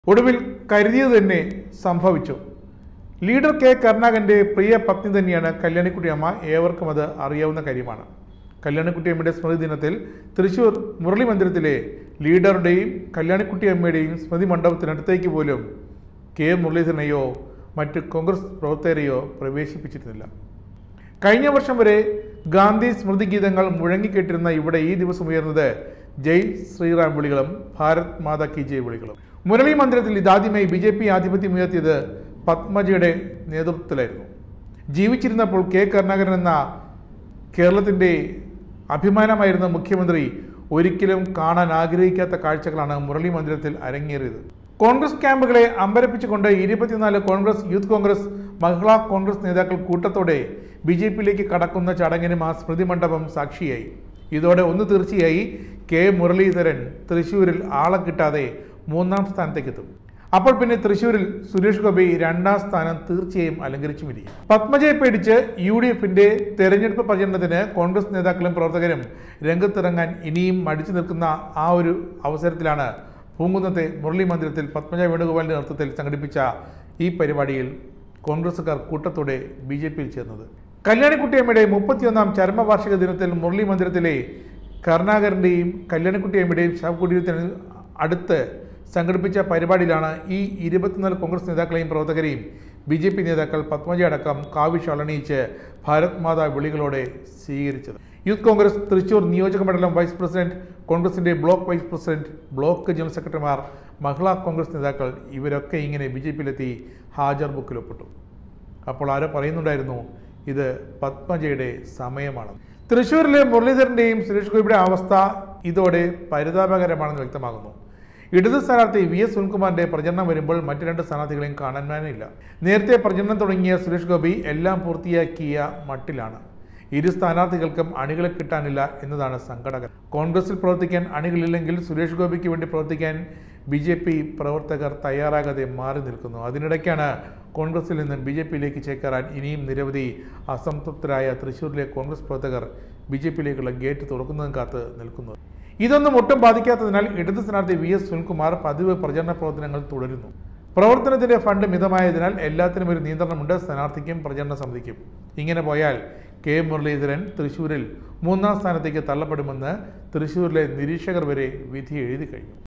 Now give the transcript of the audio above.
ഒടുവിൽ കരുതിയത് തന്നെ സംഭവിച്ചു ലീഡർ കെ കരുണാകരൻ്റെ പ്രിയ പത്നി തന്നെയാണ് കല്യാണിക്കുട്ടിയമ്മ ഏവർക്കും അത് അറിയാവുന്ന കാര്യമാണ് കല്യാണിക്കുട്ടിയമ്മയുടെ സ്മൃതി ദിനത്തിൽ തൃശൂർ മുരളി മന്ദിരത്തിലെ ലീഡറുടെയും കല്യാണിക്കുട്ടിയമ്മയുടെയും സ്മൃതി മണ്ഡപത്തിനടുത്തേക്ക് പോലും കെ മുരളീധരനെയോ മറ്റ് കോൺഗ്രസ് പ്രവർത്തകരെയോ പ്രവേശിപ്പിച്ചിരുന്നില്ല കഴിഞ്ഞ വർഷം വരെ ഗാന്ധി സ്മൃതി ഗീതങ്ങൾ മുഴങ്ങിക്കേട്ടിരുന്ന ഇവിടെ ഈ ദിവസം ഉയർന്നത് ജയ് ശ്രീറാം വിളികളും ഭാരത് മാതാ കി ജയ് വിളികളും മുരളി മന്ദിരത്തിൽ ഇതാദ്യമായി ബി ജെ പി ആധിപത്യം ഉയർത്തിയത് പത്മജിയുടെ നേതൃത്വത്തിലായിരുന്നു ജീവിച്ചിരുന്നപ്പോൾ കെ കരുണാകരൻ എന്ന കേരളത്തിൻ്റെ അഭിമാനമായിരുന്ന മുഖ്യമന്ത്രി ഒരിക്കലും കാണാൻ ആഗ്രഹിക്കാത്ത കാഴ്ചകളാണ് മുരളി മന്ദിരത്തിൽ അരങ്ങേറിയത് കോൺഗ്രസ് ക്യാമ്പുകളെ അമ്പരപ്പിച്ചുകൊണ്ട് ഇരുപത്തിനാല് കോൺഗ്രസ് യൂത്ത് കോൺഗ്രസ് മഹിളാ കോൺഗ്രസ് നേതാക്കൾ കൂട്ടത്തോടെ ബി ജെ പിയിലേക്ക് കടക്കുന്ന ചടങ്ങിനും ആ സ്മൃതി മണ്ഡപം സാക്ഷിയായി ഇതോടെ ഒന്ന് തീർച്ചയായി കെ മുരളീധരൻ തൃശൂരിൽ ആളെ കിട്ടാതെ മൂന്നാം സ്ഥാനത്തേക്കെത്തും അപ്പോൾ പിന്നെ തൃശൂരിൽ സുരേഷ് ഗോപി രണ്ടാം സ്ഥാനം തീർച്ചയായും അലങ്കരിച്ചുമിരിക്കും പത്മജയെ പേടിച്ച് യു ഡി എഫിന്റെ തെരഞ്ഞെടുപ്പ് പ്രചരണത്തിന് കോൺഗ്രസ് നേതാക്കളും പ്രവർത്തകരും രംഗത്തിറങ്ങാൻ ഇനിയും മടിച്ചു നിൽക്കുന്ന ആ ഒരു അവസരത്തിലാണ് പൂങ്കുന്നത്തെ മുരളി മന്ദിരത്തിൽ പത്മജ വേണുഗോപാലിന്റെ നേതൃത്വത്തിൽ സംഘടിപ്പിച്ച ഈ പരിപാടിയിൽ കോൺഗ്രസുകാർ കൂട്ടത്തോടെ ബി ജെ പിയിൽ ചേർന്നത് കല്യാണിക്കുട്ടിയമ്മയുടെ മുപ്പത്തിയൊന്നാം ചരമവാർഷിക ദിനത്തിൽ മുരളി മന്ദിരത്തിലെ കരുണാകരൻ്റെയും കല്യാണിക്കുട്ടിയമ്മയുടെയും ശവകുടീരത്തിന് അടുത്ത് സംഘടിപ്പിച്ച പരിപാടിയിലാണ് ഈ ഇരുപത്തിനാല് കോൺഗ്രസ് നേതാക്കളെയും പ്രവർത്തകരെയും ബി ജെ പി നേതാക്കൾ പത്മജ അടക്കം കാവിഷ് അണിയിച്ച് ഭാരത് മാതാ വിളികളോടെ സ്വീകരിച്ചത് യൂത്ത് കോൺഗ്രസ് തൃശൂർ നിയോജക മണ്ഡലം വൈസ് പ്രസിഡന്റ് കോൺഗ്രസിന്റെ block vice president block general സെക്രട്ടറിമാർ മഹിളാ കോൺഗ്രസ് നേതാക്കൾ ഇവരൊക്കെ ഇങ്ങനെ ബി ജെ പിയിലെത്തി ഹാജർ ബുക്കിൽ ഒപ്പിട്ടു അപ്പോൾ ആരോ പറയുന്നുണ്ടായിരുന്നു ഇത് പത്മജയുടെ സമയമാണ് തൃശ്ശൂരിലെ മുരളീധരന്റെയും സുരേഷ് ഗോപിയുടെ അവസ്ഥ ഇതോടെ പരിതാപകരമാണെന്ന് വ്യക്തമാകുന്നു ഇടത് സ്ഥാനാർത്ഥി വി എസ് സുനിൽകുമാറിന്റെ പ്രചരണം വരുമ്പോൾ മറ്റു രണ്ട് സ്ഥാനാർത്ഥികളെയും കാണാനില്ല നേരത്തെ പ്രചരണം തുടങ്ങിയ സുരേഷ് ഗോപി എല്ലാം പൂർത്തിയാക്കിയ മട്ടിലാണ് ഇരു സ്ഥാനാർത്ഥികൾക്കും അണികളെ കിട്ടാനില്ല എന്നതാണ് സങ്കടകരം കോൺഗ്രസിൽ പ്രവർത്തിക്കാൻ അണികളില്ലെങ്കിൽ സുരേഷ് ഗോപിക്ക് വേണ്ടി പ്രവർത്തിക്കാൻ ബി ജെ പി പ്രവർത്തകർ തയ്യാറാകാതെ മാറി നിൽക്കുന്നു അതിനിടയ്ക്കാണ് കോൺഗ്രസിൽ നിന്ന് ബി ജെ പിയിലേക്ക് ചേക്കേറാൻ ഇനിയും നിരവധി അസംതൃപ്തരായ തൃശ്ശൂരിലെ കോൺഗ്രസ് പ്രവർത്തകർ ബി ജെ പിയിലേക്കുള്ള ഗേറ്റ് തുറക്കുന്നതും കാത്ത് നിൽക്കുന്നത് ഇതൊന്നും ഒട്ടും ബാധിക്കാത്തതിനാൽ ഇടത് സ്ഥാനാർത്ഥി വി എസ് സുനിൽകുമാർ പതിവ് പ്രചരണ പ്രവർത്തനങ്ങൾ തുടരുന്നു പ്രവർത്തനത്തിന്റെ ഫണ്ട് മിതമായതിനാൽ എല്ലാത്തിനും ഒരു നിയന്ത്രണമുണ്ട് സ്ഥാനാർത്ഥിക്കും പ്രചരണ സമിതിക്കും ഇങ്ങനെ പോയാൽ കെ മുരളീധരൻ തൃശൂരിൽ മൂന്നാം സ്ഥാനത്തേക്ക് തള്ളപ്പെടുമെന്ന് തൃശൂരിലെ നിരീക്ഷകർ വരെ വിധി എഴുതി കഴിഞ്ഞു